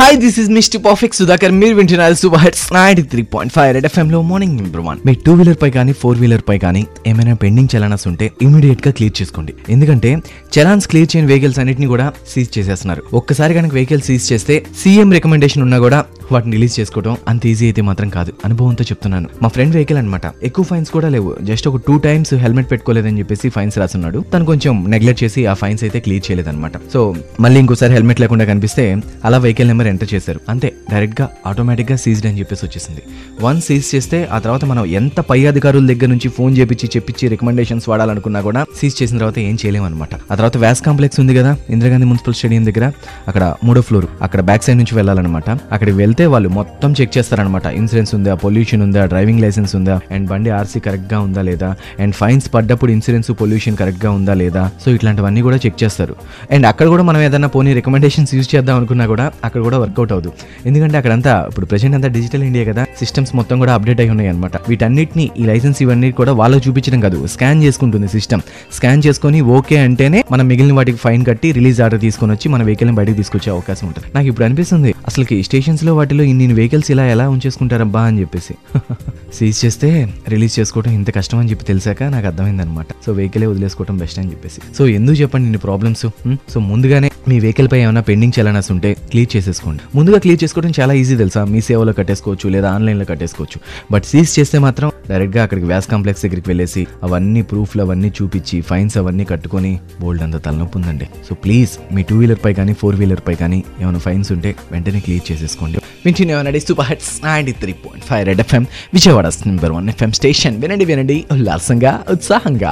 hi this is Mister Perfect Sudhakar మీరు వింటున్నారు super hits ninety three point five Red FM లో morning number one మీ two wheeler పై కానీ ఫోర్ వీలర్ పై కానీ ఏమైనా పెండింగ్ చలానాస్ ఉంటే ఇమీడియట్ గా క్లియర్ చేసుకోండి ఎందుకంటే చలాన్స్ క్లియర్ చేయని వెహికల్స్ అన్నిటిని కూడా సీజ్ చేసేస్తున్నారు ఒక్కసారి కనుక వెహికల్ సీజ్ చేస్తే సీఎం రికమెండేషన్ ఉన్నా కూడా వాటిని రిలీజ్ చేసుకోవడం అంత ఈజీ అయితే మాత్రం కాదు అనుభవంతో చెప్తున్నాను మా ఫ్రెండ్ వెహికల్ అనమాట ఎక్కువ ఫైన్స్ కూడా లేవు జస్ట్ ఒక టూ టైమ్స్ హెల్మెట్ పెట్టుకోలేదని చెప్పేసి ఫైన్స్ రాసున్నాడు తను కొంచెం నెగ్లెక్ట్ చేసి ఆ ఫైన్స్ అయితే క్లియర్ చేయలేదన్నమాట సో మళ్ళీ ఇంకోసారి హెల్మెట్ లేకుండా కనిపిస్తే అలా వెహికల్ నెంబర్ ఎంటర్ చేశారు అంతే డైరెక్ట్ గా ఆటోమేటిక్ గా సీజ్డ్ అని చెప్పేసి వచ్చేసింది వన్ సీజ్ చేస్తే ఆ తర్వాత మనం ఎంత పై అధికారుల దగ్గర నుంచి ఫోన్ చేపించి చెప్పించి రికమెండేషన్స్ వాడాలనుకున్నా కూడా సీజ్ చేసిన తర్వాత ఏం చేయలేము అనమాట ఆ తర్వాత వ్యాస్ కాంప్లెక్స్ ఉంది కదా ఇందిరాగాంధీ మున్సిపల్ స్టేడియం దగ్గర అక్కడ మూడో ఫ్లోర్ అక్కడ బ్యాక్ సైడ్ నుంచి వెళ్ళాలన్నమాట అక్కడికి వెళ్తే వాళ్ళు మొత్తం చెక్ చేస్తారనమాట ఇన్సూరెన్స్ ఉందా పొల్యూషన్ ఉందా డ్రైవింగ్ లైసెన్స్ ఉందా అండ్ బండి ఆర్సీ కరెక్ట్ గా ఉందా లేదా అండ్ ఫైన్స్ పడ్డప్పుడు ఇన్సూరెన్స్ పొల్యూషన్ కరెక్ట్ గా ఉందా లేదా సో ఇట్లాంటివన్నీ కూడా చెక్ చేస్తారు అండ్ అక్కడ కూడా మనం ఏదైనా పోనీ రికమెండేషన్స్ యూజ్ చేద్దాం అనుకున్నా కూడా అక్కడ కూడా వర్కౌట్ అవ్వదు ఎందుకంటే అక్కడంతా ఇప్పుడు ప్రెసెంట్ అంతా డిజిటల్ ఇండియా కదా సిస్టమ్స్ మొత్తం కూడా అప్డేట్ అయి ఉన్నాయి అనమాట వీటన్నిటిని ఈ లైసెన్స్ ఇవన్నీ కూడా వాళ్ళకి చూపించడం కాదు స్కాన్ చేసుకుంటుంది సిస్టమ్ స్కాన్ చేసుకొని ఓకే అంటేనే మనం మిగిలిన వాటికి ఫైన్ కట్టి రిలీజ్ ఆర్డర్ తీసుకొని వచ్చి మన వెహికల్ని బయటకు తీసుకొచ్చే అవకాశం ఉంటుంది నాకు ఇప్పుడు అనిపిస్తుంది అసలుకి స్టేషన్స్ లో వాటిలో ఇన్ని వెహికల్స్ ఇలా ఎలా ఉంచేసుకుంటారబ్బా అని చెప్పేసి సీజ్ చేస్తే రిలీజ్ చేసుకోవడం ఇంత కష్టం అని చెప్పి తెలిసాక నాకు అర్థమైంది అనమాట సో వెహికలే వదిలేసుకోవడం బెస్ట్ అని చెప్పేసి సో ఎందుకు చెప్పండి ఇన్ని ప్రాబ్లమ్స్ సో ముందుగానే మీ వెహికల్ పై ఏమైనా పెండింగ్ చలనాస్ ఉంటే క్లియర్ చేసేసుకోండి ముందుగా క్లియర్ చేసుకోవడం చాలా ఈజీ తెలుసా మీ సేవలో కట్టేసుకోవచ్చు లేదా ఆన్లైన్లో కట్టేసుకోవచ్చు బట్ సీజ్ చేస్తే మాత్రం డైరెక్ట్గా అక్కడికి వ్యాస్ కాంప్లెక్స్ దగ్గరికి వెళ్ళేసి అవన్నీ ప్రూఫ్లు అవన్నీ చూపించి ఫైన్స్ అవన్నీ కట్టుకొని బోల్డ్ అంత తలనొప్పి ఉందండి సో ప్లీజ్ మీ టూ వీలర్ పై కానీ ఫోర్ వీలర్ పై కానీ ఏమైనా ఫైన్స్ ఉంటే వెంటనే క్లియర్ చేసేసుకోండి వింటూనే ఉన్నాడు super hits ninety three point five Red FM Vijayawada number one FM station వినండి వినండి ఉల్లాసంగా ఉత్సాహంగా